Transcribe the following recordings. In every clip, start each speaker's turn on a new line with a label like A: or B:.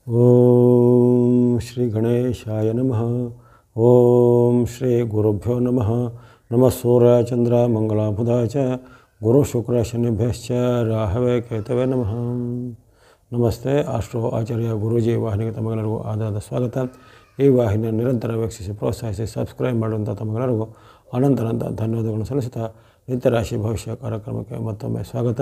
A: ಓಂ ಶ್ರೀ ಗಣೇಶಾಯ ನಮಃ ಓಂ ಶ್ರೀ ಗುರುಭ್ಯೋ ನಮಃ ನಮಃ ಸೂರ್ಯ ಚಂದ್ರ ಮಂಗಳ ಬುಧ ಚ ಗುರು ಶುಕ್ರ ಶನಿಭ್ಯಶ್ಚ ರಾಹವೇ ಕೇತವೇ ನಮಃ ನಮಸ್ತೆ ಆಸ್ಟ್ರೋ ಆಚಾರ್ಯ ಗುರೂಜಿ ವಾಹಿನಿಗೆ ತಮಗೆಲ್ಲರಿಗೂ ಆಧಾರದ ಸ್ವಾಗತ ಈ ವಾಹಿನಿಯನ್ನು ನಿರಂತರ ವೀಕ್ಷಿಸಿ ಪ್ರೋತ್ಸಾಹಿಸಿ ಸಬ್ಸ್ಕ್ರೈಬ್ ಮಾಡುವಂಥ ತಮಗೆಲ್ಲರಿಗೂ ಅನಂತನಂತ ಧನ್ಯವಾದಗಳನ್ನು ಸಲ್ಲಿಸುತ್ತಾ ನಿತ್ಯ ರಾಶಿ ಭವಿಷ್ಯ ಕಾರ್ಯಕ್ರಮಕ್ಕೆ ಮತ್ತೊಮ್ಮೆ ಸ್ವಾಗತ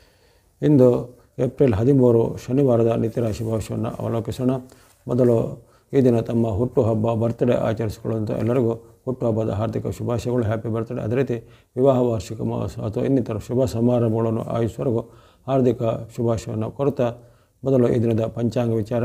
A: ಇಂದು ಏಪ್ರಿಲ್ ಹದಿಮೂರು ಶನಿವಾರದ ನಿತ್ಯರಾಶಿ ಭವಿಷ್ಯವನ್ನು ಅವಲೋಕಿಸೋಣ ಮೊದಲು ಈ ದಿನ ತಮ್ಮ ಹುಟ್ಟುಹಬ್ಬ ಬರ್ತ್ಡೇ ಆಚರಿಸಿಕೊಳ್ಳುವಂಥ ಎಲ್ಲರಿಗೂ ಹುಟ್ಟುಹಬ್ಬದ ಹಾರ್ದಿಕ ಶುಭಾಶಯಗಳು ಹ್ಯಾಪಿ ಬರ್ತ್ಡೇ ಅದೇ ರೀತಿ ವಿವಾಹ ವಾರ್ಷಿಕ ಮಹೋತ್ಸವ ಅಥವಾ ಇನ್ನಿತರ ಶುಭ ಸಮಾರಂಭಗಳನ್ನು ಆಯುಷ್ವರೆಗೂ ಹಾರ್ದಿಕ ಶುಭಾಶಯವನ್ನು ಕೊರುತ್ತಾ ಮೊದಲು ಈ ದಿನದ ಪಂಚಾಂಗ ವಿಚಾರ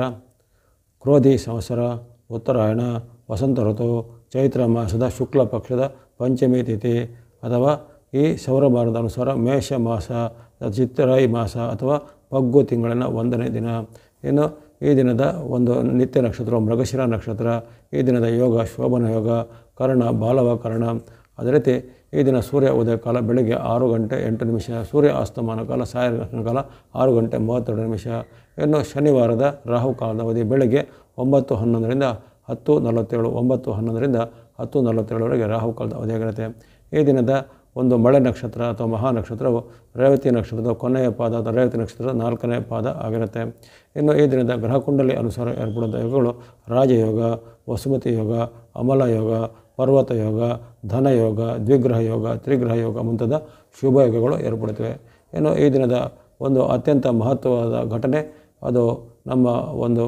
A: ಕ್ರೋಧಿ ಸಂವತ್ಸರ ಉತ್ತರಾಯಣ ವಸಂತ ಋತು ಚೈತ್ರ ಮಾಸದ ಶುಕ್ಲ ಪಕ್ಷದ ಪಂಚಮಿ ತಿಥಿ ಅಥವಾ ಈ ಸೌರಮಾನದ ಅನುಸಾರ ಮೇಷ ಮಾಸ ಚಿತ್ತರಾಯಿ ಮಾಸ ಅಥವಾ ಪಗ್ಗು ತಿಂಗಳಿನ ಒಂದನೇ ದಿನ ಇನ್ನು ಈ ದಿನದ ಒಂದು ನಿತ್ಯ ನಕ್ಷತ್ರ ಮೃಗಶಿರ ನಕ್ಷತ್ರ ಈ ದಿನದ ಯೋಗ ಶೋಭನ ಯೋಗ ಕರ್ಣ ಬಾಲವ ಕರ್ಣ ಅದೇ ರೀತಿ ಈ ದಿನ ಸೂರ್ಯ ಉದಯ ಕಾಲ ಬೆಳಗ್ಗೆ ಆರು ಗಂಟೆ ಎಂಟು ನಿಮಿಷ ಸೂರ್ಯ ಅಸ್ತಮಾನ ಕಾಲ ಸಾಯಂಕಾಲ ಕಾಲ ಆರು ಗಂಟೆ ಮೂವತ್ತೆರಡು ನಿಮಿಷ ಇನ್ನು ಶನಿವಾರದ ರಾಹು ಕಾಲದ ಅವಧಿ ಬೆಳಗ್ಗೆ ಒಂಬತ್ತು ಹನ್ನೊಂದರಿಂದ ಹತ್ತು ನಲವತ್ತೇಳು ಒಂಬತ್ತು ಹನ್ನೊಂದರಿಂದ ಹತ್ತು ನಲವತ್ತೇಳರವರೆಗೆ ರಾಹು ಕಾಲದ ಅವಧಿಯಾಗಿರುತ್ತೆ ಈ ದಿನದ ಒಂದು ಮಳೆ ನಕ್ಷತ್ರ ಅಥವಾ ಮಹಾ ನಕ್ಷತ್ರವು ರೇವತಿ ನಕ್ಷತ್ರದ ಕೊನೆಯ ಪಾದ ಅಥವಾ ರೇವತಿ ನಕ್ಷತ್ರದ ನಾಲ್ಕನೇ ಪಾದ ಆಗಿರುತ್ತೆ ಇನ್ನು ಈ ದಿನದ ಗ್ರಹ ಕುಂಡಲಿ ಅನುಸಾರ ಏರ್ಪಡುವಂಥ ಯೋಗಗಳು ರಾಜಯೋಗ ವಸುಮತಿ ಯೋಗ ಅಮಲ ಯೋಗ ಪರ್ವತ ಯೋಗ ಧನ ಯೋಗ ದ್ವಿಗ್ರಹ ಯೋಗ ತ್ರಿಗ್ರಹ ಯೋಗ ಮುಂತಾದ ಶುಭ ಯೋಗಗಳು ಏರ್ಪಡುತ್ತವೆ ಇನ್ನು ಈ ದಿನದ ಒಂದು ಅತ್ಯಂತ ಮಹತ್ವವಾದ ಘಟನೆ ಅದು ನಮ್ಮ ಒಂದು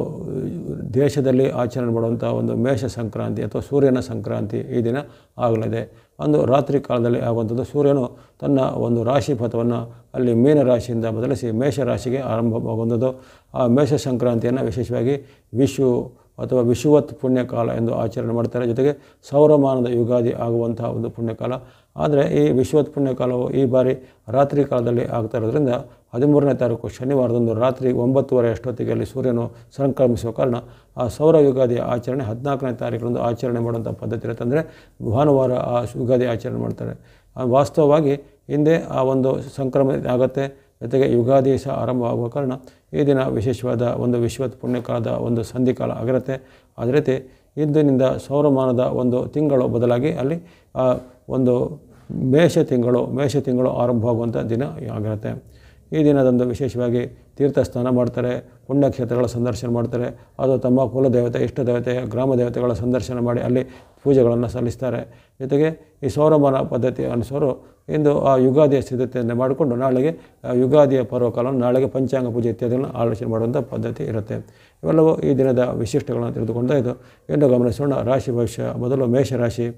A: ದೇಶದಲ್ಲಿ ಆಚರಣೆ ಮಾಡುವಂಥ ಒಂದು ಮೇಷ ಸಂಕ್ರಾಂತಿ ಅಥವಾ ಸೂರ್ಯನ ಸಂಕ್ರಾಂತಿ ಈ ದಿನ ಆಗಲಿದೆ ಒಂದು ರಾತ್ರಿ ಕಾಲದಲ್ಲಿ ಆಗುವಂಥದ್ದು ಸೂರ್ಯನು ತನ್ನ ಒಂದು ರಾಶಿ ಪಥವನ್ನು ಅಲ್ಲಿ ಮೀನ ರಾಶಿಯಿಂದ ಬದಲಿಸಿ ಮೇಷ ರಾಶಿಗೆ ಆರಂಭವಾಗುವಂಥದ್ದು ಆ ಮೇಷ ಸಂಕ್ರಾಂತಿಯನ್ನು ವಿಶೇಷವಾಗಿ ವಿಶು ಅಥವಾ ವಿಶುವತ್ ಪುಣ್ಯಕಾಲ ಎಂದು ಆಚರಣೆ ಮಾಡ್ತಾರೆ ಜೊತೆಗೆ ಸೌರಮಾನದ ಯುಗಾದಿ ಆಗುವಂತಹ ಒಂದು ಪುಣ್ಯಕಾಲ ಆದರೆ ಈ ವಿಶ್ವತ್ ಪುಣ್ಯಕಾಲವು ಈ ಬಾರಿ ರಾತ್ರಿ ಕಾಲದಲ್ಲಿ ಆಗ್ತಾ ಇರೋದ್ರಿಂದ ಹದಿಮೂರನೇ ತಾರೀಕು ಶನಿವಾರದಂದು ರಾತ್ರಿ ಒಂಬತ್ತುವರೆ ಅಷ್ಟೊತ್ತಿಗೆ ಅಲ್ಲಿ ಸೂರ್ಯನು ಸಂಕ್ರಮಿಸುವ ಕಾರಣ ಆ ಸೌರ ಯುಗಾದಿ ಆಚರಣೆ ಹದಿನಾಲ್ಕನೇ ತಾರೀಕರಂದು ಆಚರಣೆ ಮಾಡುವಂಥ ಪದ್ಧತಿ ಇರುತ್ತೆ ಅಂದರೆ ಭಾನುವಾರ ಆ ಯುಗಾದಿ ಆಚರಣೆ ಮಾಡ್ತಾರೆ ವಾಸ್ತವವಾಗಿ ಹಿಂದೆ ಆ ಒಂದು ಸಂಕ್ರಮಣ ಆಗುತ್ತೆ ಜೊತೆಗೆ ಯುಗಾದಿ ಸಹ ಆರಂಭವಾಗುವ ಕಾರಣ ಈ ದಿನ ವಿಶೇಷವಾದ ಒಂದು ವಿಶ್ವತ್ ಪುಣ್ಯಕಾಲದ ಒಂದು ಸಂಧಿಕಾಲ ಆಗಿರುತ್ತೆ ಅದೇ ರೀತಿ ಇಂದಿನಿಂದ ಸೌರಮಾನದ ಒಂದು ತಿಂಗಳು ಬದಲಾಗಿ ಅಲ್ಲಿ ಆ ಒಂದು ಮೇಷ ತಿಂಗಳು ಮೇಷ ತಿಂಗಳು ಆರಂಭವಾಗುವಂಥ ದಿನ ಆಗಿರುತ್ತೆ ಈ ದಿನದಂದು ವಿಶೇಷವಾಗಿ ತೀರ್ಥ ಸ್ನಾನ ಮಾಡ್ತಾರೆ ಪುಣ್ಯಕ್ಷೇತ್ರಗಳ ಸಂದರ್ಶನ ಮಾಡ್ತಾರೆ ಅದು ತಮ್ಮ ಕುಲದೇವತೆ ಇಷ್ಟ ದೇವತೆ ಗ್ರಾಮ ದೇವತೆಗಳ ಸಂದರ್ಶನ ಮಾಡಿ ಅಲ್ಲಿ ಪೂಜೆಗಳನ್ನು ಸಲ್ಲಿಸ್ತಾರೆ ಜೊತೆಗೆ ಈ ಸೌರಮಾನ ಪದ್ಧತಿ ಅನುಸಾರ ಇಂದು ಆ ಯುಗಾದಿಯ ಸಿದ್ಧತೆಯನ್ನು ಮಾಡಿಕೊಂಡು ನಾಳೆಗೆ ಆ ಯುಗಾದಿಯ ಪರ್ವಕಾಲವನ್ನು ನಾಳೆಗೆ ಪಂಚಾಂಗ ಪೂಜೆ ಇತ್ಯಾದಿಗಳನ್ನು ಆಲೋಚನೆ ಮಾಡುವಂಥ ಪದ್ಧತಿ ಇರುತ್ತೆ ಇವೆಲ್ಲವೂ ಈ ದಿನದ ವಿಶಿಷ್ಟಗಳನ್ನು ತಿಳಿದುಕೊಂಡ ಇದು ಎಂದು ಗಮನಿಸೋಣ ರಾಶಿ ಭವಿಷ್ಯ ಮೊದಲು ಮೇಷರಾಶಿ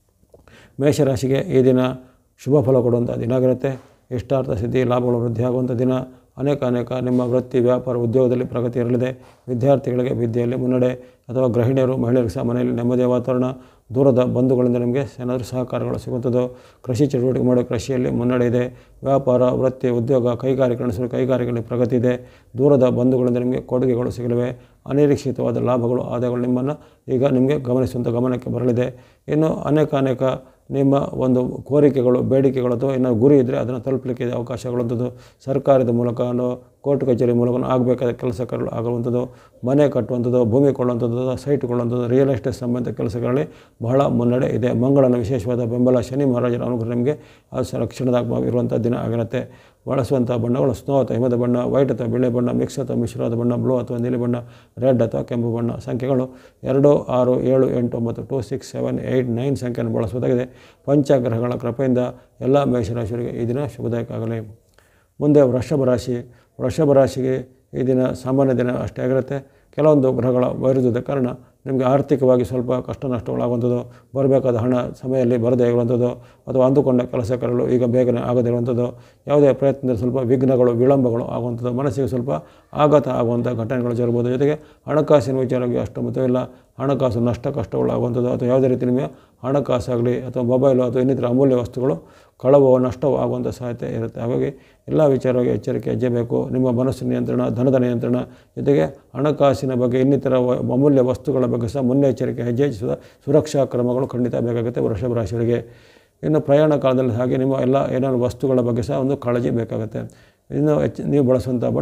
A: ಮೇಷರಾಶಿಗೆ ಈ ದಿನ ಶುಭ ಫಲ ಕೊಡುವಂಥ ದಿನ ಆಗಿರುತ್ತೆ ಇಷ್ಟಾರ್ಥ ಸಿದ್ಧಿ ಲಾಭಗಳು ವೃದ್ಧಿಯಾಗುವಂಥ ದಿನ ಅನೇಕ ಅನೇಕ ನಿಮ್ಮ ವೃತ್ತಿ ವ್ಯಾಪಾರ ಉದ್ಯೋಗದಲ್ಲಿ ಪ್ರಗತಿ ಇರಲಿದೆ ವಿದ್ಯಾರ್ಥಿಗಳಿಗೆ ವಿದ್ಯೆಯಲ್ಲಿ ಮುನ್ನಡೆ ಅಥವಾ ಗೃಹಿಣಿಯರು ಮಹಿಳೆಯರಿಗೆ ಸಹ ಮನೆಯಲ್ಲಿ ನೆಮ್ಮದಿಯ ವಾತಾವರಣ ದೂರದ ಬಂಧುಗಳಿಂದ ನಿಮಗೆ ಏನಾದರೂ ಸಹಕಾರಗಳು ಸಿಗುವಂಥದ್ದು ಕೃಷಿ ಚಟುವಟಿಕೆ ಮಾಡೋ ಕೃಷಿಯಲ್ಲಿ ಮುನ್ನಡೆ ಇದೆ ವ್ಯಾಪಾರ ವೃತ್ತಿ ಉದ್ಯೋಗ ಕೈಗಾರಿಕೆ ನಡೆಸಲು ಕೈಗಾರಿಕೆಯಲ್ಲಿ ಪ್ರಗತಿ ಇದೆ ದೂರದ ಬಂಧುಗಳಿಂದ ನಿಮಗೆ ಕೊಡುಗೆಗಳು ಸಿಗಲಿವೆ ಅನಿರೀಕ್ಷಿತವಾದ ಲಾಭಗಳು ಆದಾಯಗಳು ನಿಮ್ಮನ್ನು ಈಗ ನಿಮಗೆ ಗಮನಿಸುವಂಥ ಗಮನಕ್ಕೆ ಬರಲಿದೆ ಇನ್ನು ಅನೇಕ ಅನೇಕ ನಿಮ್ಮ ಒಂದು ಕೋರಿಕೆಗಳು ಬೇಡಿಕೆಗಳು ಅಥವಾ ಏನೋ ಗುರಿ ಇದ್ದರೆ ಅದನ್ನು ತಲುಪಲಿಕ್ಕೆ ಅವಕಾಶಗಳಂಥದ್ದು ಸರ್ಕಾರದ ಮೂಲಕನೋ ಕೋರ್ಟ್ ಕಚೇರಿ ಮೂಲಕ ಆಗಬೇಕಾದ ಕೆಲಸ ಆಗುವಂಥದ್ದು ಮನೆ ಕಟ್ಟುವಂಥದ್ದು ಭೂಮಿ ಕೊಳ್ಳುವಂಥದ್ದು ಸೈಟ್ ಕೊಳ್ಳುವಂಥದ್ದು ರಿಯಲ್ ಎಸ್ಟೇಟ್ ಸಂಬಂಧ ಕೆಲಸಗಳಲ್ಲಿ ಬಹಳ ಮುನ್ನಡೆ ಇದೆ ಮಂಗಳನ ವಿಶೇಷವಾದ ಬೆಂಬಲ ಶನಿ ಮಹಾರಾಜರ ಅನುಗ್ರಹ ನಿಮಗೆ ರಕ್ಷಣಾತ್ಮಕ ಇರುವಂಥ ದಿನ ಆಗಿರುತ್ತೆ ಬಳಸುವಂಥ ಬಣ್ಣಗಳು ಸ್ನೋ ಅಥವಾ ಹಿಮದ ಬಣ್ಣ ವೈಟ್ ಅಥವಾ ಬಿಳಿ ಬಣ್ಣ ಮಿಕ್ಸ್ ಅಥವಾ ಮಿಶ್ರವಾದ ಬಣ್ಣ ಬ್ಲೂ ಅಥವಾ ನೀಲಿ ಬಣ್ಣ ರೆಡ್ ಅಥವಾ ಕೆಂಪು ಬಣ್ಣ ಸಂಖ್ಯೆಗಳು ಎರಡು ಆರು ಏಳು ಎಂಟು ಒಂಬತ್ತು two six seven eight nine ಸಂಖ್ಯೆಯನ್ನು ಬಳಸುವುದಾಗಿದೆ ಪಂಚಗ್ರಹಗಳ ಕೃಪೆಯಿಂದ ಎಲ್ಲ ಮೇಷರಾಶಿಯವರಿಗೆ ಈ ದಿನ ಶುಭದಾಯಕ ಆಗಲಿ ಮುಂದೆ ವೃಷಭ ರಾಶಿ ವೃಷಭ ರಾಶಿಗೆ ಈ ದಿನ ಸಾಮಾನ್ಯ ದಿನ ಅಷ್ಟೇ ಆಗಿರುತ್ತೆ ಕೆಲವೊಂದು ಗ್ರಹಗಳ ವೈರುಧ್ಯದ ಕಾರಣ ನಿಮಗೆ ಆರ್ಥಿಕವಾಗಿ ಸ್ವಲ್ಪ ಕಷ್ಟ ನಷ್ಟಗಳಾಗುವಂಥದ್ದು ಬರಬೇಕಾದ ಹಣ ಸಮಯದಲ್ಲಿ ಬರದೇ ಇರುವಂಥದ್ದು ಅಥವಾ ಅಂದುಕೊಂಡ ಕೆಲಸ ಕಾರ್ಯಗಳು ಈಗ ಬೇಗನೆ ಆಗದಿರುವಂಥದ್ದು ಯಾವುದೇ ಪ್ರಯತ್ನದಲ್ಲಿ ಸ್ವಲ್ಪ ವಿಘ್ನಗಳು ವಿಳಂಬಗಳು ಆಗುವಂಥದ್ದು ಮನಸ್ಸಿಗೆ ಸ್ವಲ್ಪ ಆಘಾತ ಆಗುವಂಥ ಘಟನೆಗಳು ಜರಬಹುದು ಜೊತೆಗೆ ಹಣಕಾಸಿನ ವಿಚಾರವಾಗಿ ಅಷ್ಟು ಮತವಿಲ್ಲ ಹಣಕಾಸು ನಷ್ಟ ಕಷ್ಟಗಳು ಆಗುವಂಥದ್ದು ಅಥವಾ ಯಾವುದೇ ರೀತಿ ನಿಮಗೆ ಹಣಕಾಸಾಗಲಿ ಅಥವಾ ಮೊಬೈಲು ಅಥವಾ ಇನ್ನಿತರ ಅಮೂಲ್ಯ ವಸ್ತುಗಳು ಕಳವು ನಷ್ಟವೂ ಆಗುವಂಥ ಸಾಧ್ಯತೆ ಇರುತ್ತೆ ಹಾಗಾಗಿ ಎಲ್ಲ ವಿಚಾರವಾಗಿ ಎಚ್ಚರಿಕೆ ಹೆಜ್ಜೆ ಬೇಕು ನಿಮ್ಮ ಮನಸ್ಸಿನ ನಿಯಂತ್ರಣ ಧನದ ನಿಯಂತ್ರಣ ಜೊತೆಗೆ ಹಣಕಾಸಿನ ಬಗ್ಗೆ ಇನ್ನಿತರ ಅಮೂಲ್ಯ ವಸ್ತುಗಳ ಬಗ್ಗೆ ಸಹ ಮುನ್ನೆಚ್ಚರಿಕೆ ಹೆಜ್ಜೆ ಸುರ ಸುರಕ್ಷಾ ಕ್ರಮಗಳು ಖಂಡಿತ ಬೇಕಾಗುತ್ತೆ ವೃಷಭ ರಾಶಿಯವರಿಗೆ ಇನ್ನು ಪ್ರಯಾಣ ಕಾಲದಲ್ಲಿ ಹಾಗೆ ನಿಮ್ಮ ಎಲ್ಲ ಏನಾದ್ರು ವಸ್ತುಗಳ ಬಗ್ಗೆ ಸಹ ಒಂದು ಕಾಳಜಿ ಬೇಕಾಗುತ್ತೆ ಇನ್ನು ಹೆಚ್ಚು ನೀವು ಬಳಸುವಂಥ ಬಣ್ಣ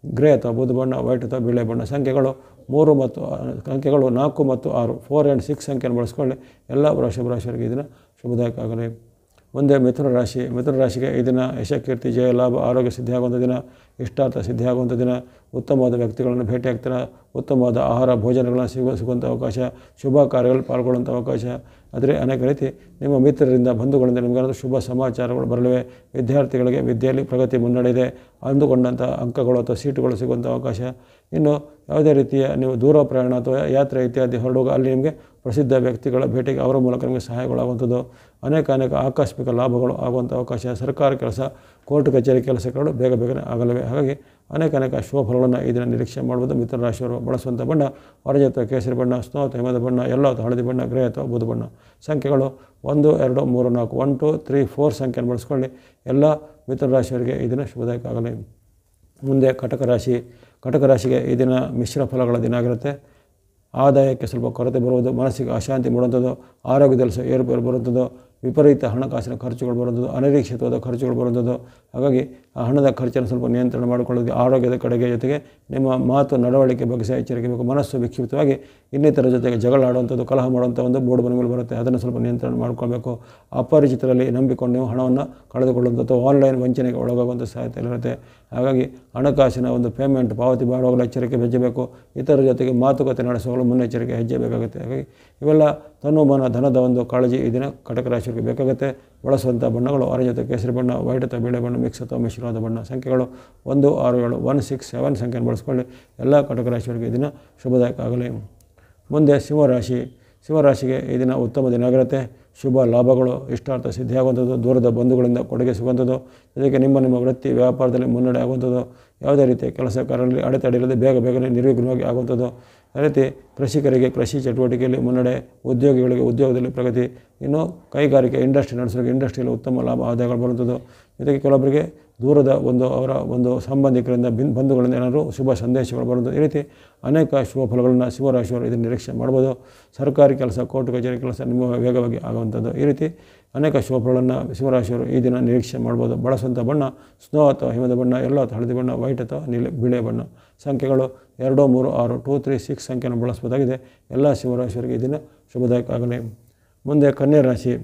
A: ಗ್ರೇ ಅಥವಾ ಬೂದು ಬಣ್ಣ ವೈಟ್ ಅಥವಾ ಬಿಳೆ ಬಣ್ಣ ಸಂಖ್ಯೆಗಳು ಮೂರು ಮತ್ತು ಆ, ಸಂಖ್ಯೆಗಳು ನಾಲ್ಕು ಮತ್ತು ಆರು ಫೋರ್ ಆ್ಯಂಡ್ ಸಿಕ್ಸ್ ಸಂಖ್ಯೆಯನ್ನು ಬಳಸ್ಕೊಳ್ಳಿ ಎಲ್ಲ ವೃಷಭ ರಾಶಿಯವರಿಗೆ ಇದನ್ನು ಶುಭದಾಯಕ ಆಗಲಿ ಮುಂದೆ ಮಿಥುನ ರಾಶಿ ಮಿಥುನ ರಾಶಿಗೆ ಈ ದಿನ ಯಶಕೀರ್ತಿ ಜಯ ಲಾಭ ಆರೋಗ್ಯ ಸಿದ್ಧಿಯಾಗುವಂಥ ದಿನ ಇಷ್ಟಾರ್ಥ ಸಿದ್ಧಿಯಾಗುವಂಥ ದಿನ ಉತ್ತಮವಾದ ವ್ಯಕ್ತಿಗಳನ್ನು ಭೇಟಿಯಾಗ್ತಾರೆ ಉತ್ತಮವಾದ ಆಹಾರ ಭೋಜನಗಳನ್ನು ಸಿಗುವ ಸಿಗುವಂಥ ಅವಕಾಶ ಶುಭ ಕಾರ್ಯಗಳಲ್ಲಿ ಪಾಲ್ಗೊಳ್ಳುವಂಥ ಅವಕಾಶ ಆದರೆ ಅನೇಕ ರೀತಿ ನಿಮ್ಮ ಮಿತ್ರರಿಂದ ಬಂಧುಗಳಿಂದ ನಿಮಗೇನಾದರೂ ಶುಭ ಸಮಾಚಾರಗಳು ಬರಲಿವೆ ವಿದ್ಯಾರ್ಥಿಗಳಿಗೆ ವಿದ್ಯೆಯಲ್ಲಿ ಪ್ರಗತಿ ಮುನ್ನಡೆಯಿದೆ ಅಂದುಕೊಂಡಂಥ ಅಂಕಗಳು ಅಥವಾ ಸೀಟುಗಳು ಸಿಗುವಂಥ ಅವಕಾಶ ಇನ್ನು ಯಾವುದೇ ರೀತಿಯ ನೀವು ದೂರ ಪ್ರಯಾಣ ಅಥವಾ ಯಾತ್ರೆ ಇತ್ಯಾದಿ ಹೊರಡುವಾಗ ಅಲ್ಲಿ ನಿಮಗೆ ಪ್ರಸಿದ್ಧ ವ್ಯಕ್ತಿಗಳ ಭೇಟಿಗೆ ಅವರ ಮೂಲಕ ನಿಮಗೆ ಸಹಾಯಗಳಾಗುವಂಥದ್ದು ಅನೇಕ ಅನೇಕ ಆಕಸ್ಮಿಕ ಲಾಭಗಳು ಆಗುವಂಥ ಅವಕಾಶ ಸರ್ಕಾರ ಕೆಲಸ ಕೋರ್ಟ್ ಕಚೇರಿ ಕೆಲಸಗಳು ಬೇಗ ಬೇಗನೆ ಆಗಲಿವೆ ಹಾಗಾಗಿ ಅನೇಕ ಅನೇಕ ಶುಭ ಫಲಗಳನ್ನು ಈ ದಿನ ನಿರೀಕ್ಷೆ ಮಾಡ್ಬೋದು ಮಿತ್ರ ರಾಶಿಯವರು ಬಳಸುವಂಥ ಬಣ್ಣ ಆರೆಂಜ್ ಅಥವಾ ಕೇಸರಿ ಬಣ್ಣ ಸ್ನೋ ಅಥವಾ ಹಿಮದ ಬಣ್ಣ ಎಲ್ಲೋ ಅಥವಾ ಹಳದಿ ಬಣ್ಣ ಗ್ರೇ ಅಥವಾ ಬೂದು ಬಣ್ಣ ಸಂಖ್ಯೆಗಳು ಒಂದು ಎರಡು ಮೂರು ನಾಲ್ಕು ಒನ್ ಟು ತ್ರೀ ಫೋರ್ ಸಂಖ್ಯೆಯನ್ನು ಬಳಸ್ಕೊಳ್ಳಿ ಎಲ್ಲ ಮಿತ್ರ ರಾಶಿಯವರಿಗೆ ಈ ದಿನ ಶುಭದಾಯಕ ಆಗಲಿ ಮುಂದೆ ಕಟಕ ರಾಶಿ ಕಟಕ ರಾಶಿಗೆ ಈ ದಿನ ಮಿಶ್ರ ಫಲಗಳ ದಿನ ಆಗಿರುತ್ತೆ ಆದಾಯಕ್ಕೆ ಸ್ವಲ್ಪ ಕೊರತೆ ಬರುವುದು ಮನಸ್ಸಿಗೆ ಅಶಾಂತಿ ಮೂಡುವಂಥದ್ದು ಆರೋಗ್ಯದಲ್ಲಿ ಸಹ ಏರುಪೇರು ಬರುವಂಥದ್ದು ವಿಪರೀತ ಹಣಕಾಸಿನ ಖರ್ಚುಗಳು ಬರುವಂಥದ್ದು ಅನಿರೀಕ್ಷಿತವಾದ ಖರ್ಚುಗಳು ಬರುವಂಥದ್ದು ಹಾಗಾಗಿ ಆ ಹಣದ ಖರ್ಚನ್ನು ಸ್ವಲ್ಪ ನಿಯಂತ್ರಣ ಮಾಡಿಕೊಳ್ಳೋದು ಆರೋಗ್ಯದ ಕಡೆಗೆ ಜೊತೆಗೆ ನಿಮ್ಮ ಮಾತು ನಡವಳಿಕೆ ಬಗ್ಗೆ ಸಹ ಎಚ್ಚರಿಕೆ ಬೇಕು ಮನಸ್ಸು ವಿಕ್ಷಿಪ್ತವಾಗಿ ಇನ್ನಿತರ ಜೊತೆಗೆ ಜಗಳ ಆಡುವಂಥದ್ದು ಕಲಹ ಮಾಡುವಂಥ ಒಂದು ಮೂಡು ಮನೆಗಳು ಬರುತ್ತೆ ಅದನ್ನು ಸ್ವಲ್ಪ ನಿಯಂತ್ರಣ ಮಾಡ್ಕೊಳ್ಬೇಕು ಅಪರಿಚಿತರಲ್ಲಿ ನಂಬಿಕೊಂಡು ನೀವು ಹಣವನ್ನು ಕಳೆದುಕೊಳ್ಳುವಂಥ ಅಥವಾ ಆನ್ಲೈನ್ ವಂಚನೆಗೆ ಒಳಗಾಗುವಂಥ ಸಾಧ್ಯತೆ ಇರುತ್ತೆ ಹಾಗಾಗಿ ಹಣಕಾಸಿನ ಒಂದು ಪೇಮೆಂಟ್ ಪಾವತಿ ಮಾಡುವಾಗಲೂ ಎಚ್ಚರಿಕೆ ಹೆಜ್ಜೆಬೇಕು ಇತರ ಜೊತೆಗೆ ಮಾತುಕತೆ ನಡೆಸುವಾಗಲೂ ಮುನ್ನೆಚ್ಚರಿಕೆ ಹೆಜ್ಜೆ ಬೇಕಾಗುತ್ತೆ ಹಾಗಾಗಿ ಇವೆಲ್ಲ ತನು ಮನ ಧನದ ಒಂದು ಕಾಳಜಿ ಈ ದಿನ ಕಟಕ ರಾಶಿಯವರಿಗೆ ಬೇಕಾಗುತ್ತೆ ಬಳಸುವಂಥ ಬಣ್ಣಗಳು ಆರೆಂಜ್ ಅಥವಾ ಕೇಸರಿ ಬಣ್ಣ ವೈಟ್ ಅಥವಾ ಬಿಳೆ ಬಣ್ಣ ಮಿಕ್ಸ್ ಅಥವಾ ಮಿಶ್ರವಾದ ಬಣ್ಣ ಸಂಖ್ಯೆಗಳು ಒಂದು ಆರು ಏಳು ಒನ್ ಸಿಕ್ಸ್ ಸೆವೆನ್ ಸಂಖ್ಯೆಯನ್ನು ಬಳಸ್ಕೊಳ್ಳಿ ಎಲ್ಲ ಕಟಕ ರಾಶಿಯವರಿಗೆ ಈ ದಿನ ಶುಭದಾಯಕ ಆಗಲಿ ಮುಂದೆ ಸಿಂಹರಾಶಿ ಸಿಂಹರಾಶಿಗೆ ಈ ದಿನ ಉತ್ತಮ ದಿನ ಆಗಿರುತ್ತೆ ಶುಭ ಲಾಭಗಳು ಇಷ್ಟಾರ್ಥ ಸಿದ್ಧಿಯಾಗುವಂಥದ್ದು ದೂರದ ಬಂಧುಗಳಿಂದ ಕೊಡುಗೆ ಸಿಗುವಂಥದ್ದು ಜೊತೆಗೆ ನಿಮ್ಮ ನಿಮ್ಮ ವೃತ್ತಿ ವ್ಯಾಪಾರದಲ್ಲಿ ಮುನ್ನಡೆ ಆಗುವಂಥದ್ದು ಯಾವುದೇ ರೀತಿಯ ಕೆಲಸ ಕಾರ್ಯಗಳಲ್ಲಿ ಅಡೆತಡೆ ಇಲ್ಲದೆ ಬೇಗ ಬೇಗನೆ ನಿರ್ವಿಘ್ನವಾಗಿ ಆಗುವಂಥದ್ದು ಅದೇ ರೀತಿ ಕೃಷಿಕರಿಗೆ ಕೃಷಿ ಚಟುವಟಿಕೆಯಲ್ಲಿ ಮುನ್ನಡೆ ಉದ್ಯೋಗಿಗಳಿಗೆ ಉದ್ಯೋಗದಲ್ಲಿ ಪ್ರಗತಿ ಇನ್ನು ಕೈಗಾರಿಕೆ ಇಂಡಸ್ಟ್ರಿ ನಡೆಸೋರಿಗೆ ಇಂಡಸ್ಟ್ರಿಯಲ್ಲಿ ಉತ್ತಮ ಲಾಭ ಆದಾಯಗಳು ಬರುವಂಥದ್ದು ಜೊತೆಗೆ ಕೆಲವೊಬ್ಬರಿಗೆ ದೂರದ ಒಂದು ಅವರ ಒಂದು ಸಂಬಂಧಿಕರಿಂದ ಬಿನ್ ಬಂಧುಗಳಿಂದ ಏನಾದರೂ ಶುಭ ಸಂದೇಶಗಳು ಬರುವುದು ಈ ರೀತಿ ಅನೇಕ ಶುಭ ಫಲಗಳನ್ನು ಶಿವರಾಶಿಯವರು ಇದನ್ನು ನಿರೀಕ್ಷೆ ಮಾಡ್ಬೋದು ಸರ್ಕಾರಿ ಕೆಲಸ ಕೋರ್ಟ್ ಕಚೇರಿ ಕೆಲಸ ನಿಮ್ಮ ವೇಗವಾಗಿ ಆಗುವಂಥದ್ದು ಈ ರೀತಿ ಅನೇಕ ಶುಭ ಫಲಗಳನ್ನು ಶಿವರಾಶಿಯವರು ಈ ದಿನ ನಿರೀಕ್ಷೆ ಮಾಡ್ಬೋದು ಬಳಸುವಂಥ ಬಣ್ಣ ಸ್ನೋ ಅಥವಾ ಹಿಮದ ಬಣ್ಣ ಎಲ್ಲೋ ಅಥವಾ ಹಳದಿ ಬಣ್ಣ ವೈಟ್ ಅಥವಾ ನೀಲಿ ಬಿಳೆ ಬಣ್ಣ ಸಂಖ್ಯೆಗಳು ಎರಡು ಮೂರು ಆರು ಟೂ ತ್ರೀ ಸಿಕ್ಸ್ ಸಂಖ್ಯೆಯನ್ನು ಬಳಸ್ಬೋದಾಗಿದೆ ಎಲ್ಲ ಶಿವರಾಶಿಯವರಿಗೆ ಈ ದಿನ ಶುಭದಾಯಕ ಆಗಲಿ ಮುಂದೆ ಕನ್ಯಾ ರಾಶಿ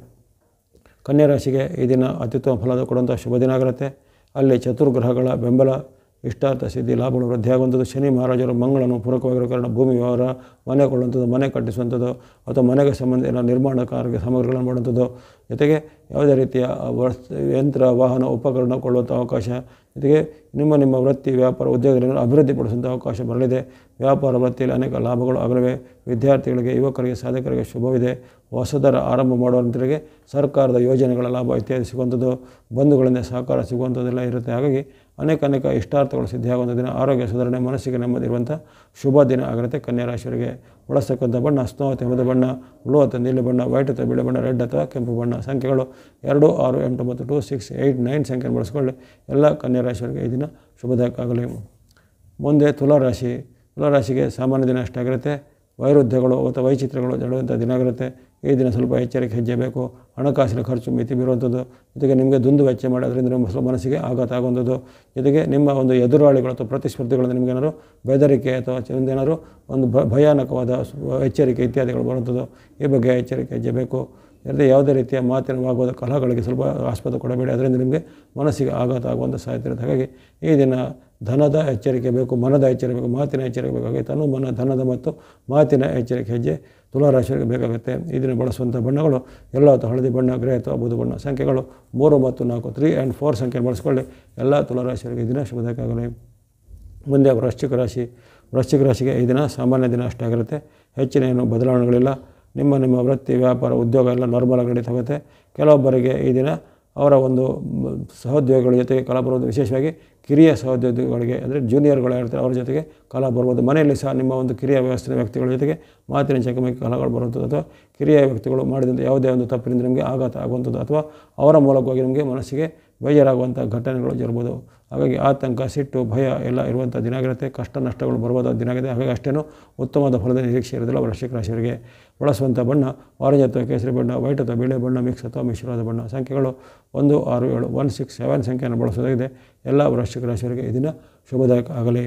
A: ಕನ್ಯಾ ರಾಶಿಗೆ ಈ ದಿನ ಅತ್ಯುತ್ತಮ ಫಲದ ಕೊಡುವಂಥ ಶುಭ ದಿನ ಆಗಿರುತ್ತೆ ಅಲ್ಲಿ ಚತುರ್ಗ್ರಹಗಳ ಬೆಂಬಲ ಇಷ್ಟಾರ್ಥ ಸಿದ್ಧಿ ಲಾಭಗಳು ವೃದ್ಧಿಯಾಗುವಂಥದ್ದು ಶನಿ ಮಹಾರಾಜರು ಮಂಗಳನು ಪೂರಕವಾಗಿರೋ ಕಾರಣ ಭೂಮಿ ವ್ಯವಹಾರ ಮನೆ ಕೊಳ್ಳುವಂಥದ್ದು ಮನೆ ಕಟ್ಟಿಸುವಂಥದ್ದು ಅಥವಾ ಮನೆಗೆ ಸಂಬಂಧ ಏನೋ ನಿರ್ಮಾಣ ಕಾರ್ಯ ಸಾಮಗ್ರಿಗಳನ್ನು ಮಾಡುವಂಥದ್ದು ಜೊತೆಗೆ ಯಾವುದೇ ರೀತಿಯ ವಸ್ತು ಯಂತ್ರ ವಾಹನ ಉಪಕರಣ ಕೊಳ್ಳುವಂಥ ಅವಕಾಶ ಜೊತೆಗೆ ನಿಮ್ಮ ನಿಮ್ಮ ವೃತ್ತಿ ವ್ಯಾಪಾರ ಉದ್ಯೋಗಗಳನ್ನು ಅಭಿವೃದ್ಧಿಪಡಿಸುವಂಥ ಅವಕಾಶ ಬರಲಿದೆ ವ್ಯಾಪಾರ ವೃತ್ತಿಯಲ್ಲಿ ಅನೇಕ ಲಾಭಗಳು ಆಗಲಿವೆ ವಿದ್ಯಾರ್ಥಿಗಳಿಗೆ ಯುವಕರಿಗೆ ಸಾಧಕರಿಗೆ ಶುಭವಿದೆ ಹೊಸದರ ಆರಂಭ ಮಾಡುವಂಥವರಿಗೆ ಸರ್ಕಾರದ ಯೋಜನೆಗಳ ಲಾಭ ಇತ್ಯಾದಿ ಸಿಗುವಂಥದ್ದು ಬಂಧುಗಳಿಂದ ಸಹಕಾರ ಸಿಗುವಂಥದ್ದೆಲ್ಲ ಇರುತ್ತೆ ಹಾಗಾಗಿ ಅನೇಕ ಅನೇಕ ಇಷ್ಟಾರ್ಥಗಳು ಸಿದ್ಧಿಯಾಗುವಂಥ ದಿನ ಆರೋಗ್ಯ ಸುಧಾರಣೆ ಮನಸ್ಸಿಗೆ ನೆಮ್ಮದಿ ಇರುವಂಥ ಶುಭ ದಿನ ಆಗಿರುತ್ತೆ ಕನ್ಯಾ ರಾಶಿಯವರಿಗೆ ಬಳಸ್ತಕ್ಕಂಥ ಬಣ್ಣ ಸ್ನೋ ಅಥವಾ ಹಿಮದ ಬಣ್ಣ ಬ್ಲೂ ಅಥವಾ ನೀಲಿ ಬಣ್ಣ ವೈಟ್ ಅಥವಾ ಬಿಳಿ ಬಣ್ಣ ರೆಡ್ ಅಥವಾ ಕೆಂಪು ಬಣ್ಣ ಸಂಖ್ಯೆಗಳು ಎರಡು ಆರು ಎಂಟು ಮತ್ತು ಟು ಸಿಕ್ಸ್ ಏಯ್ಟ್ ನೈನ್ ಸಂಖ್ಯೆಯನ್ನು ಬಳಸ್ಕೊಳ್ಳಿ ಎಲ್ಲ ಕನ್ಯಾ ರಾಶಿಯವರಿಗೆ ಈ ದಿನ ಶುಭದಾಯಕ ಆಗಲಿ ಮುಂದೆ ತುಲಾರಾಶಿ ತುಲಾರಾಶಿಗೆ ಸಾಮಾನ್ಯ ದಿನ ಅಷ್ಟಾಗಿರುತ್ತೆ ವೈರುಧ್ಯಗಳು ಅಥವಾ ವೈಚಿತ್ರ್ಯಗಳು ಜಡುವಂಥ ದಿನ ಆಗಿರುತ್ತೆ ಈ ದಿನ ಸ್ವಲ್ಪ ಎಚ್ಚರಿಕೆ ಹೆಜ್ಜೆ ಬೇಕು ಹಣಕಾಸಿನ ಖರ್ಚು ಮಿತಿ ಬೀರುವಂಥದ್ದು ಜೊತೆಗೆ ನಿಮಗೆ ದುಂದು ವೆಚ್ಚ ಮಾಡಿ ಅದರಿಂದ ನಿಮ್ಮ ಸ್ವಲ್ಪ ಮನಸ್ಸಿಗೆ ಆಘಾತ ಆಗುವಂಥದ್ದು ಜೊತೆಗೆ ನಿಮ್ಮ ಒಂದು ಎದುರಾಳಿಗಳು ಅಥವಾ ಪ್ರತಿಸ್ಪರ್ಧಿಗಳಿಂದ ನಿಮಗೇನಾದ್ರು ಬೆದರಿಕೆ ಅಥವಾ ಒಂದೇನಾದ್ರು ಒಂದು ಭ ಭಯಾನಕವಾದ ಸ್ವ- ಎಚ್ಚರಿಕೆ ಇತ್ಯಾದಿಗಳು ಬರುವಂಥದ್ದು ಈ ಬಗ್ಗೆ ಎಚ್ಚರಿಕೆ ಹೆಜ್ಜೆ ಬೇಕು ಅಲ್ಲದೆ ಯಾವುದೇ ರೀತಿಯ ಮಾತಿನ ವಾಗುವ ಕಲಹಗಳಿಗೆ ಸ್ವಲ್ಪ ಆಸ್ಪದ ಕೊಡಬೇಡಿ ಅದರಿಂದ ನಿಮಗೆ ಮನಸ್ಸಿಗೆ ಆಘಾತ ಆಗುವಂಥ ಸಾಧ್ಯತೆ ಇರುತ್ತೆ ಹಾಗಾಗಿ ಈ ದಿನ ಧನದ ಎಚ್ಚರಿಕೆ ಬೇಕು ಮನದ ಎಚ್ಚರಿಕೆ ಬೇಕು ಮಾತಿನ ಎಚ್ಚರಿಕೆ ಬೇಕಾಗಿ ತನು ಮನ ಧನದ ಮತ್ತು ಮಾತಿನ ಎಚ್ಚರಿಕೆ ಹೆಜ್ಜೆ ತುಲಾರಾಶಿಯವರಿಗೆ ಬೇಕಾಗುತ್ತೆ ಈ ದಿನ ಬಳಸುವಂಥ ಬಣ್ಣಗಳು ಎಲ್ಲ ಅಥವಾ ಹಳದಿ ಬಣ್ಣ ಗ್ರೇ ಅಥವಾ ಬೂದು ಬಣ್ಣ ಸಂಖ್ಯೆಗಳು ಮೂರು ಮತ್ತು ನಾಲ್ಕು ತ್ರೀ ಆ್ಯಂಡ್ ಫೋರ್ ಸಂಖ್ಯೆ ಬಳಸ್ಕೊಳ್ಳಿ ಎಲ್ಲ ತುಲಾರಾಶಿಯವರಿಗೆ ಈ ದಿನ ಶುಭದಾಯಕವಾಗಲಿ ಮುಂದೆ ವೃಶ್ಚಿಕ ರಾಶಿ ವೃಶ್ಚಿಕ ರಾಶಿಗೆ ಈ ದಿನ ಸಾಮಾನ್ಯ ದಿನ ಅಷ್ಟೇ ಆಗಿರುತ್ತೆ ಹೆಚ್ಚಿನ ಏನು ಬದಲಾವಣೆಗಳಿಲ್ಲ ನಿಮ್ಮ ನಿಮ್ಮ ವೃತ್ತಿ ವ್ಯಾಪಾರ ಉದ್ಯೋಗ ಎಲ್ಲ ನಾರ್ಮಲ್ ಆಗಿ ನಡೀತಾ ಹೋಗುತ್ತೆ ಕೆಲವೊಬ್ಬರಿಗೆ ಈ ದಿನ ಅವರ ಒಂದು ಮ್, ಸಹೋದ್ಯೋಗಿಗಳ ಜೊತೆಗೆ ಕಲಾ ಬರುವುದು ವಿಶೇಷವಾಗಿ ಕಿರಿಯ ಸಹೋದ್ಯೋಗಿಗಳಿಗೆ ಅಂದರೆ ಜೂನಿಯರ್ಗಳು ಇರ್ತಾರೆ ಅವ್ರ ಜೊತೆಗೆ ಕಲಾ ಬರ್ಬೋದು ಮನೆಯಲ್ಲಿ ಸಹ ನಿಮ್ಮ ಒಂದು ಕಿರಿಯ ವ್ಯವಸ್ಥೆ ವ್ಯಕ್ತಿಗಳ ಜೊತೆಗೆ ಮಾತಿನ ಚಕಮಕಿ ಕಲಾಗಳು ಬರುವಂಥದ್ದು ಅಥವಾ ಕಿರಿಯ ವ್ಯಕ್ತಿಗಳು ಮಾಡಿದಂಥ ಯಾವುದೇ ಒಂದು ತಪ್ಪಿನಿಂದ ನಿಮಗೆ ಆಘಾತ ಆಗುವಂಥದ್ದು ಅಥವಾ ಅವರ ಮೂಲಕವಾಗಿ ನಿಮಗೆ ಮನಸ್ಸಿಗೆ ಬೇಜಾರಾಗುವಂಥ ಘಟನೆಗಳು ಜರುಬೋದು ಹಾಗಾಗಿ ಆತಂಕ ಸಿಟ್ಟು ಭಯ ಎಲ್ಲ ಇರುವಂಥ ದಿನ ಆಗಿರುತ್ತೆ ಕಷ್ಟ ನಷ್ಟಗಳು ಬರುವುದಾದ ದಿನ ಆಗಿದೆ ಹಾಗಾಗಿ ಅಷ್ಟೇನು ಉತ್ತಮವಾದ ಫಲದ ನಿರೀಕ್ಷೆ ಇರೋದಿಲ್ಲ ವೃಶ್ಚಿಕ ರಾಶಿಯವರಿಗೆ ಬಳಸುವಂಥ ಬಣ್ಣ ಆರೆಂಜ್ ಅಥವಾ ಕೇಸರಿ ಬಣ್ಣ ವೈಟ್ ಅಥವಾ ಬಿಳೆ ಬಣ್ಣ ಮಿಕ್ಸ್ ಅಥವಾ ಮಿಶ್ರವಾದ ಬಣ್ಣ ಸಂಖ್ಯೆಗಳು ಒಂದು ಆರು ಏಳು ಒನ್ ಸಿಕ್ಸ್ ಸೆವೆನ್ ಸಂಖ್ಯೆಯನ್ನು ಬಳಸೋದಾಗಿದೆ ಎಲ್ಲ ವೃಶ್ಚಿಕ ರಾಶಿಯವರಿಗೆ ಈ ದಿನ ಶುಭದಾಯಕ ಆಗಲಿ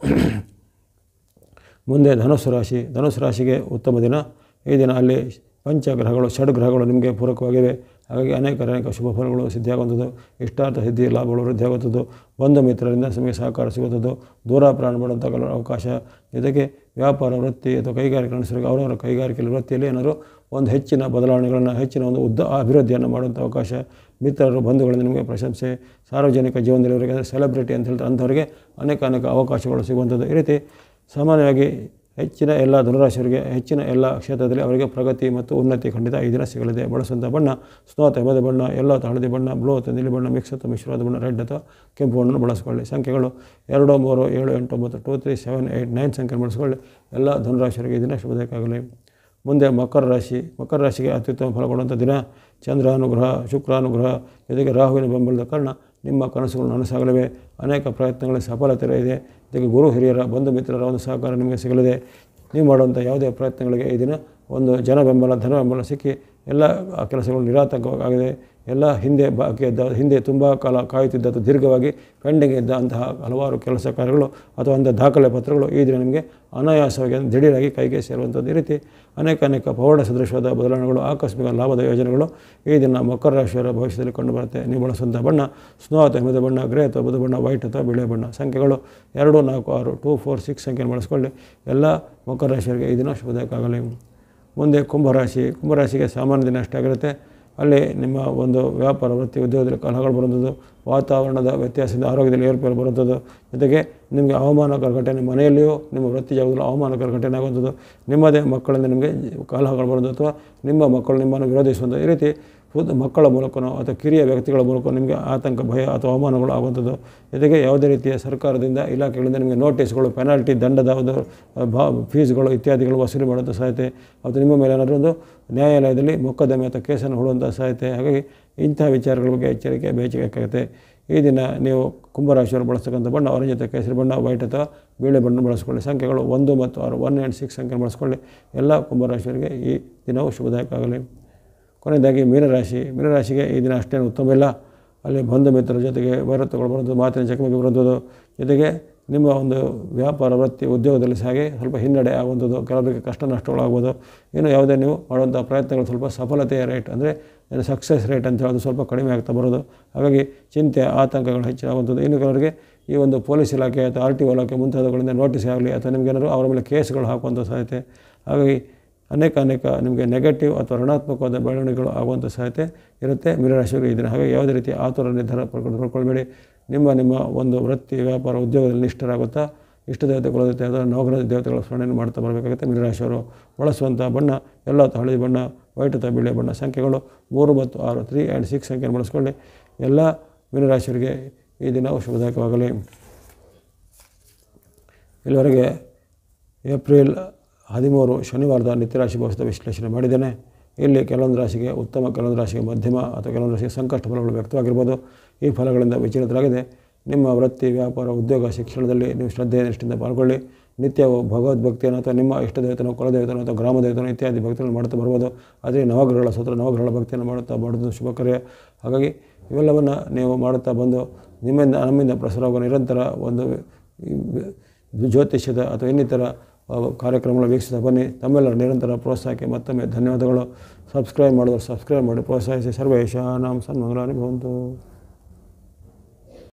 A: ಮುಂದೆ ಧನುಸ್ಸು ರಾಶಿ ಧನುಸ್ಸು ರಾಶಿಗೆ ಉತ್ತಮ ದಿನ ಈ ದಿನ ಅಲ್ಲಿ ಪಂಚಗ್ರಹಗಳು ಷಡ್ಗ್ರಹಗಳು ನಿಮಗೆ ಪೂರಕವಾಗಿವೆ ಹಾಗಾಗಿ ಅನೇಕ ಅನೇಕ ಶುಭ ಫಲಗಳು ಸಿದ್ಧಿಯಾಗುವಂಥದ್ದು ಇಷ್ಟಾರ್ಥ ಸಿದ್ಧಿ ಲಾಭಗಳು ವೃದ್ಧಿಯಾಗುವಂಥದ್ದು ಬಂಧು ಮಿತ್ರರಿಂದ ನಿಮಗೆ ಸಹಕಾರ ಸಿಗುವಂಥದ್ದು ದೂರ ಪ್ರಯಾಣ ಮಾಡುವಂಥ ಕೆಲವು ಅವಕಾಶ ಜೊತೆಗೆ ವ್ಯಾಪಾರ ವೃತ್ತಿ ಅಥವಾ ಕೈಗಾರಿಕೆ ನಡೆಸೋರಿಗೆ ಅವರವರ ಕೈಗಾರಿಕೆ ವೃತ್ತಿಯಲ್ಲಿ ಏನಾದರೂ ಒಂದು ಹೆಚ್ಚಿನ ಬದಲಾವಣೆಗಳನ್ನು ಹೆಚ್ಚಿನ ಒಂದು ಉದ್ದ ಅಭಿವೃದ್ಧಿಯನ್ನು ಮಾಡುವಂಥ ಅವಕಾಶ ಮಿತ್ರರು ಬಂಧುಗಳಿಂದ ನಿಮಗೆ ಪ್ರಶಂಸೆ ಸಾರ್ವಜನಿಕ ಜೀವನದಲ್ಲಿ ಅಂದರೆ ಸೆಲೆಬ್ರಿಟಿ ಅಂತ ಹೇಳ್ತಾರೆ ಅಂಥವರಿಗೆ ಅನೇಕ ಅನೇಕ ಅವಕಾಶಗಳು ಸಿಗುವಂಥದ್ದು ಈ ರೀತಿ ಸಾಮಾನ್ಯವಾಗಿ ಹೆಚ್ಚಿನ ಎಲ್ಲ ಧನುರಾಶಿಯವರಿಗೆ ಹೆಚ್ಚಿನ ಎಲ್ಲ ಕ್ಷೇತ್ರದಲ್ಲಿ ಅವರಿಗೆ ಪ್ರಗತಿ ಮತ್ತು ಉನ್ನತಿ ಖಂಡಿತ ಈ ದಿನ ಸಿಗಲಿದೆ ಬಳಸುವಂಥ ಬಣ್ಣ ಸ್ನೋತ್ ಎಬದ ಬಣ್ಣ ಎಲ್ಲ ಹಳದಿ ಬಣ್ಣ ಬ್ಲೂ ಅಥವಾ ನೀಲಿ ಬಣ್ಣ ಮಿಕ್ಸ್ ಅಥವಾ ಮಿಶ್ರವಾದ ಬಣ್ಣ ರೆಡ್ ಅಥವಾ ಕೆಂಪು ಬಣ್ಣವನ್ನು ಬಳಸಿಕೊಳ್ಳಿ ಸಂಖ್ಯೆಗಳು ಎರಡು ಮೂರು ಏಳು ಎಂಟು ಒಂಬತ್ತು two three seven eight nine ಸಂಖ್ಯೆ ಬಳಸಿಕೊಳ್ಳಿ ಎಲ್ಲ ಧನುರಾಶಿಯವರಿಗೆ ಈ ದಿನ ಶುಭದಾಯಕಾಗಲಿ ಮುಂದೆ ಮಕರ ರಾಶಿ ಮಕರ ರಾಶಿಗೆ ಅತ್ಯುತ್ತಮ ಫಲ ಕೊಡುವಂಥ ದಿನ ಚಂದ್ರಾನುಗ್ರಹ ಶುಕ್ರಾನುಗ್ರಹ ಜೊತೆಗೆ ರಾಹುವಿನ ಬೆಂಬಲದ ಕಾರಣ ನಿಮ್ಮ ಕನಸುಗಳು ನನಸಾಗಲಿವೆ ಅನೇಕ ಪ್ರಯತ್ನಗಳಲ್ಲಿ ಸಫಲತೆ ಇದೆ ಜೊತೆಗೆ ಗುರು ಹಿರಿಯರ ಬಂಧು ಮಿತ್ರರ ಒಂದು ಸಹಕಾರ ನಿಮಗೆ ಸಿಗಲಿದೆ ನೀವು ಮಾಡುವಂಥ ಯಾವುದೇ ಪ್ರಯತ್ನಗಳಿಗೆ ಈ ದಿನ ಒಂದು ಜನ ಬೆಂಬಲ ಧನ ಬೆಂಬಲ ಸಿಕ್ಕಿ ಎಲ್ಲ ಆ ಕೆಲಸಗಳು ನಿರಾತಂಕವಾಗಿದೆ ಎಲ್ಲ ಹಿಂದೆ ಬಾಕಿ ಇದ್ದ ಹಿಂದೆ ತುಂಬ ಕಾಲ ಕಾಯುತ್ತಿದ್ದ ಅಥವಾ ದೀರ್ಘವಾಗಿ ಪೆಂಡಿಂಗ್ ಇದ್ದ ಅಂತಹ ಹಲವಾರು ಕೆಲಸ ಕಾರ್ಯಗಳು ಅಥವಾ ಒಂದು ದಾಖಲೆ ಪತ್ರಗಳು ಈ ದಿನ ನಿಮಗೆ ಅನಾಯಾಸವಾಗಿ ಅಂದ್ರೆ ದಿಢೀರಾಗಿ ಕೈಗೆ ಸೇರುವಂಥದ್ದು ಈ ರೀತಿ ಅನೇಕ ಅನೇಕ ಪೌಢ ಸದೃಶವಾದ ಬದಲಾವಣೆಗಳು ಆಕಸ್ಮಿಕ ಲಾಭದ ಯೋಜನೆಗಳು ಈ ದಿನ ಮಕರ ರಾಶಿಯವರ ಭವಿಷ್ಯದಲ್ಲಿ ಕಂಡುಬರುತ್ತೆ ನೀವು ಬಳಸುವಂಥ ಬಣ್ಣ ಸ್ನೋ ಅಥವಾ ಹಿಮದ ಬಣ್ಣ ಗ್ರೇ ಅಥವಾ ಬುಧ ಬಣ್ಣ ವೈಟ್ ಅಥವಾ ಬಿಳಿ ಬಣ್ಣ ಸಂಖ್ಯೆಗಳು ಎರಡು ನಾಲ್ಕು ಆರು ಟೂ ಫೋರ್ ಸಿಕ್ಸ್ ಸಂಖ್ಯೆಯನ್ನು ಬಳಸ್ಕೊಳ್ಳಿ ಎಲ್ಲ ಮಕರ ರಾಶಿಯವರಿಗೆ ಈ ದಿನ ಶುಭದಾಯಕ ಆಗಲಿ ಮುಂದೆ ಕುಂಭರಾಶಿ ಕುಂಭರಾಶಿಗೆ ಸಾಮಾನ್ಯ ದಿನ ಅಷ್ಟಾಗಿರುತ್ತೆ ಅಲ್ಲಿ ನಿಮ್ಮ ಒಂದು ವ್ಯಾಪಾರ ವೃತ್ತಿ ಉದ್ಯೋಗದಲ್ಲಿ ಕಲಹಗಳು ಬರುವಂಥದ್ದು ವಾತಾವರಣದ ವ್ಯತ್ಯಾಸದಿಂದ ಆರೋಗ್ಯದಲ್ಲಿ ಏರ್ಪೇರು ಬರುವಂಥದ್ದು ಜೊತೆಗೆ ನಿಮಗೆ ಅವಮಾನಕರ ಘಟನೆ ಮನೆಯಲ್ಲಿಯೂ ನಿಮ್ಮ ವೃತ್ತಿ ಜಾಗದಲ್ಲೂ ಅವಮಾನಕರ ಘಟನೆ ಆಗುವಂಥದ್ದು ನಿಮ್ಮದೇ ಮಕ್ಕಳಿಂದ ನಿಮಗೆ ಕಲಹಗಳು ಬರೋದು ಅಥವಾ ನಿಮ್ಮ ಮಕ್ಕಳು ನಿಮ್ಮನ್ನು ವಿರೋಧಿಸುವಂಥ ಈ ರೀತಿ ಖುದ್ದು ಮಕ್ಕಳ ಮೂಲಕನೋ ಅಥವಾ ಕಿರಿಯ ವ್ಯಕ್ತಿಗಳ ಮೂಲಕ ನಿಮಗೆ ಆತಂಕ ಭಯ ಅಥವಾ ಅವಮಾನಗಳು ಆಗುವಂಥದ್ದು ಜೊತೆಗೆ ಯಾವುದೇ ರೀತಿಯ ಸರ್ಕಾರದಿಂದ ಇಲಾಖೆಗಳಿಂದ ನಿಮಗೆ ನೋಟಿಸ್ಗಳು ಪೆನಾಲ್ಟಿ ದಂಡದ ಒಂದು ಬಾ ಫೀಸ್ಗಳು ಇತ್ಯಾದಿಗಳು ವಸೂಲಿ ಮಾಡುವಂಥ ಸಾಧ್ಯತೆ ಅಥವಾ ನಿಮ್ಮ ಮೇಲೆ ಏನಾದರೂ ಒಂದು ನ್ಯಾಯಾಲಯದಲ್ಲಿ ಮೊಕದ್ದಮೆ ಅಥವಾ ಕೇಸನ್ನು ಹೂಡುವಂಥ ಸಾಧ್ಯತೆ ಹಾಗಾಗಿ ಇಂತಹ ವಿಚಾರಗಳ ಬಗ್ಗೆ ಎಚ್ಚರಿಕೆ ಬೇಚಬೇಕಾಗುತ್ತೆ ಈ ದಿನ ನೀವು ಕುಂಭರಾಶಿಯವರು ಬಳಸ್ತಕ್ಕಂಥ ಬಣ್ಣ ಆರೆಂಜ್ ಅಥವಾ ಕೇಸರಿ ಬಣ್ಣ ವೈಟ್ ಅಥವಾ ಬಿಳಿ ಬಣ್ಣ ಬಳಸ್ಕೊಳ್ಳಿ ಸಂಖ್ಯೆಗಳು ಒಂದು ಮತ್ತು ಆರು ಒನ್ ಆ್ಯಂಡ್ ಸಿಕ್ಸ್ ಸಂಖ್ಯೆ ಬಳಸ್ಕೊಳ್ಳಿ ಎಲ್ಲ ಕುಂಭರಾಶಿಯವರಿಗೆ ಈ ದಿನವು ಶುಭದಾಯಕ ಆಗಲಿ ಕೊನೆಯದಾಗಿ ಮೀನರಾಶಿ ಮೀನರಾಶಿಗೆ ಈ ದಿನ ಅಷ್ಟೇನು ಉತ್ತಮ ಇಲ್ಲ ಅಲ್ಲಿ ಬಂಧು ಮಿತ್ರರ ಜೊತೆಗೆ ವೈರತ್ವಗಳು ಬರೋದು ಮಾತಿನ ಚಕಮಕಿ ಬರುವಂಥದ್ದು ಜೊತೆಗೆ ನಿಮ್ಮ ಒಂದು ವ್ಯಾಪಾರ ವೃತ್ತಿ ಉದ್ಯೋಗದಲ್ಲಿ ಸಹ ಹಾಗೆ ಸ್ವಲ್ಪ ಹಿನ್ನಡೆ ಆಗುವಂಥದ್ದು ಕೆಲವರಿಗೆ ಕಷ್ಟ ನಷ್ಟಗಳಾಗ್ಬೋದು ಇನ್ನು ಯಾವುದೇ ನೀವು ಮಾಡುವಂಥ ಪ್ರಯತ್ನಗಳು ಸ್ವಲ್ಪ ಸಫಲತೆಯ ರೇಟ್ ಅಂದರೆ ಏನು ಸಕ್ಸಸ್ ರೇಟ್ ಅಂತ ಹೇಳೋದು ಸ್ವಲ್ಪ ಕಡಿಮೆ ಆಗ್ತಾ ಬರೋದು ಹಾಗಾಗಿ ಚಿಂತೆ ಆತಂಕಗಳು ಹೆಚ್ಚಾಗುವಂಥದ್ದು ಇನ್ನು ಕೆಲವರಿಗೆ ಈ ಒಂದು ಪೊಲೀಸ್ ಇಲಾಖೆ ಅಥವಾ ಆರ್ ಟಿ ಒ ಇಲಾಖೆ ಮುಂತಾದವುಗಳಿಂದ ನೋಟಿಸ್ ಆಗಲಿ ಅಥವಾ ನಿಮಗೇನಾದ್ರು ಅವರ ಮೇಲೆ ಕೇಸ್ಗಳು ಹಾಕುವಂಥ ಸಾಧ್ಯತೆ ಹಾಗಾಗಿ ಅನೇಕ ಅನೇಕ ನಿಮಗೆ ನೆಗೆಟಿವ್ ಅಥವಾ ಋಣಾತ್ಮಕವಾದ ಬೆಳವಣಿಗೆಗಳು ಆಗುವಂಥ ಸಾಧ್ಯತೆ ಇರುತ್ತೆ ಮೀನರಾಶಿಯವರು ಈ ದಿನ ಹಾಗಾಗಿ ಯಾವುದೇ ರೀತಿ ಆತುರ ನಿರ್ಧಾರ ಪಡ್ಕೊಂಡು ಪಡ್ಕೊಳ್ಬೇಡಿ ನಿಮ್ಮ ನಿಮ್ಮ ಒಂದು ವೃತ್ತಿ ವ್ಯಾಪಾರ ಉದ್ಯೋಗದಲ್ಲಿ ನಿಷ್ಠರಾಗುತ್ತಾ ಇಷ್ಟ ದೇವತೆ ಕುಲದೇವತೆ ಅಥವಾ ನವಗ್ರಹ ದೇವತೆಗಳ ಸ್ಮರಣೆಯನ್ನು ಮಾಡ್ತಾ ಬರಬೇಕಾಗುತ್ತೆ ಮೀನರಾಶಿಯವರು ಬಳಸುವಂಥ ಬಣ್ಣ ಎಲ್ಲ ಹಳದಿ ಬಣ್ಣ ವೈಟ್ ಅಥವಾ ಬಿಳಿ ಬಣ್ಣ ಸಂಖ್ಯೆಗಳು ಮೂರು ಮತ್ತು ಆರು ತ್ರೀ ಆ್ಯಂಡ್ ಸಿಕ್ಸ್ ಸಂಖ್ಯೆಯನ್ನು ಬಳಸ್ಕೊಳ್ಳಿ ಎಲ್ಲ ಮೀನರಾಶಿಯವರಿಗೆ ಈ ದಿನ ಶುಭದಾಯಕವಾಗಲಿ ಇಲ್ಲಿವರೆಗೆ ಏಪ್ರಿಲ್ ಹದಿಮೂರು ಶನಿವಾರದ ನಿತ್ಯರಾಶಿ ಭವಿಷ್ಯದ ವಿಶ್ಲೇಷಣೆ ಮಾಡಿದ್ದೇನೆ ಇಲ್ಲಿ ಕೆಲವೊಂದು ರಾಶಿಗೆ ಉತ್ತಮ ಕೆಲವೊಂದು ರಾಶಿಗೆ ಮಧ್ಯಮ ಅಥವಾ ಕೆಲವೊಂದು ರಾಶಿಗೆ ಸಂಕಷ್ಟ ಫಲಗಳು ವ್ಯಕ್ತವಾಗಿರ್ಬೋದು ಈ ಫಲಗಳಿಂದ ವಿಚಲಿತರಾಗಿದೆ ನಿಮ್ಮ ವೃತ್ತಿ ವ್ಯಾಪಾರ ಉದ್ಯೋಗ ಶಿಕ್ಷಣದಲ್ಲಿ ನೀವು ಶ್ರದ್ಧೆ ನಿಷ್ಠೆಯಿಂದ ಪಾಲ್ಗೊಳ್ಳಿ ನಿತ್ಯವೂ ಭಗವದ್ಭಕ್ತಿಯನ್ನು ಅಥವಾ ನಿಮ್ಮ ಇಷ್ಟ ದೇವತನೋ ಕುಲದೇವತನೋ ಅಥವಾ ಗ್ರಾಮ ದೇವತನೋ ಇತ್ಯಾದಿ ಭಕ್ತಿಗಳನ್ನು ಮಾಡ್ತಾ ಬರ್ಬೋದು ಅದೇ ನವಗ್ರಹಗಳ ಸೂತ್ರ ನವಗ್ರಹಗಳ ಭಕ್ತಿಯನ್ನು ಮಾಡುತ್ತಾ ಮಾಡೋದು ಶುಭ ಕಾರ್ಯ ಹಾಗಾಗಿ ಇವೆಲ್ಲವನ್ನು ನೀವು ಮಾಡುತ್ತಾ ಬಂದು ನಿಮ್ಮಿಂದ ನಮ್ಮಿಂದ ಪ್ರಸಾರವಾಗುವ ನಿರಂತರ ಒಂದು ಈ ಜ್ಯೋತಿಷ್ಯದ ಅಥವಾ ಇನ್ನಿತರ ಕಾರ್ಯಕ್ರಮಗಳ ವೀಕ್ಷಿಸ ಬನ್ನಿ ತಮ್ಮೆಲ್ಲರ ನಿರಂತರ ಪ್ರೋತ್ಸಾಹಕ್ಕೆ ಮತ್ತೊಮ್ಮೆ ಧನ್ಯವಾದಗಳು ಸಬ್ಸ್ಕ್ರೈಬ್ ಮಾಡಿದ್ರೆ ಸಬ್ಸ್ಕ್ರೈಬ್ ಮಾಡಿ ಪ್ರೋತ್ಸಾಹಿಸಿ ಸರ್ವೇಶ ನಾಮ ಸನ್ಮಂಗಲಾನಿ ಭವಂತು